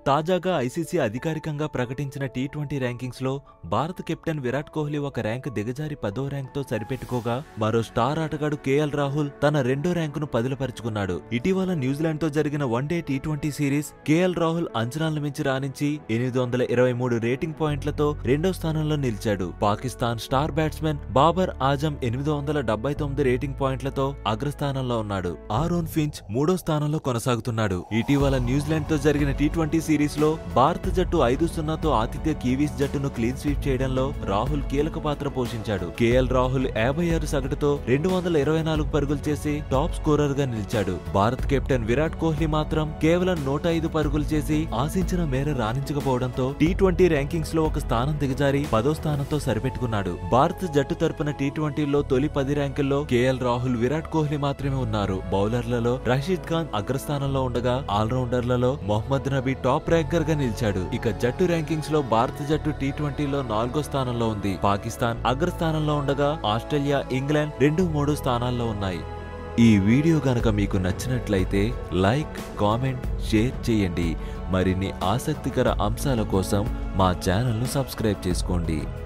తాజాగా ఐసీసీ అధికారికంగా ప్రకటించిన టీ ట్వంటీ ర్యాంకింగ్స్ లో భారత కెప్టెన్ విరాట్ కోహ్లీ ఒక ర్యాంక్ దిగజారి పదో ర్యాంక్ తో సరిపెట్టుకోగా మరో స్టార్ ఆటగాడు కేఎల్ రాహుల్ తన రెండో ర్యాంకును పదిలపరుచుకున్నాడు ఇటీవల న్యూజిలాండ్ తో జరిగిన one day T twenty series KL Rahul అంచనాలను మించి రాణించి ఎనిమిది వందల ఇరవై మూడు రేటింగ్ పాయింట్లతో రెండో స్థానంలో నిలిచాడు పాకిస్తాన్ స్టార్ బ్యాట్స్మెన్ బాబర్ ఆజం ఎనిమిది వందల డెబ్బై తొమ్మిది రేటింగ్ పాయింట్లతో అగ్రస్థానంలో ఉన్నాడు ఆరోన్ ఫించ్ మూడో స్థానంలో కొనసాగుతున్నాడు ఇటీవల న్యూజిలాండ్ తో జరిగిన టీ ట్వంటీ సిరీస్ లో భారత జట్టు ఐదు సున్నాతో ఆతిథ్య కీవీస్ జట్టును క్లీన్ స్వీప్ చేయడంలో రాహుల్ కీలక పాత్ర పోషించాడు కేఎల్ రాహుల్ యాభై ఆరు సగటుతో రెండు వందల ఇరవై నాలుగు పరుగులు చేసి టాప్ స్కోరర్ గా నిలిచాడు భారత్ కెప్టెన్ విరాట్ కోహ్లీ మాత్రం కేవలం నూట ఐదు పరుగులు చేసి ఆశించిన మేర రాణించకపోవడంతో టీ ట్వంటీ ర్యాంకింగ్స్ లో ఒక స్థానం దిగజారి పదో స్థానంతో సరిపెట్టుకున్నాడు భారత జట్టు తరపున టీ ట్వంటీలో తొలి పది ర్యాంకుల్లో కేఎల్ రాహుల్ విరాట్ కోహ్లీ మాత్రమే ఉన్నారు బౌలర్లలో రషీద్ ఖాన్ అగ్రస్థానంలో ఉండగా ఆల్రౌండర్లలో మొహమ్మద్ నబీ టాప్ ర్యాంకర్ గా నిలిచాడు ఇక జట్టు ర్యాంకింగ్స్ లో భారత జట్టు టీ ట్వంటీలో నాలుగో స్థానంలో ఉంది పాకిస్తాన్ అగ్రస్థానంలో ఉండగా ఆస్ట్రేలియా ఇంగ్లాండ్ రెండు మూడు స్థానాల్లో ఉన్నాయి ఈ వీడియో గనక మీకు నచ్చినట్లయితే లైక్ కామెంట్ షేర్ చేయండి మరిన్ని ఆసక్తికర అంశాల కోసం మా ఛానల్ను సబ్స్క్రైబ్ చేసుకోండి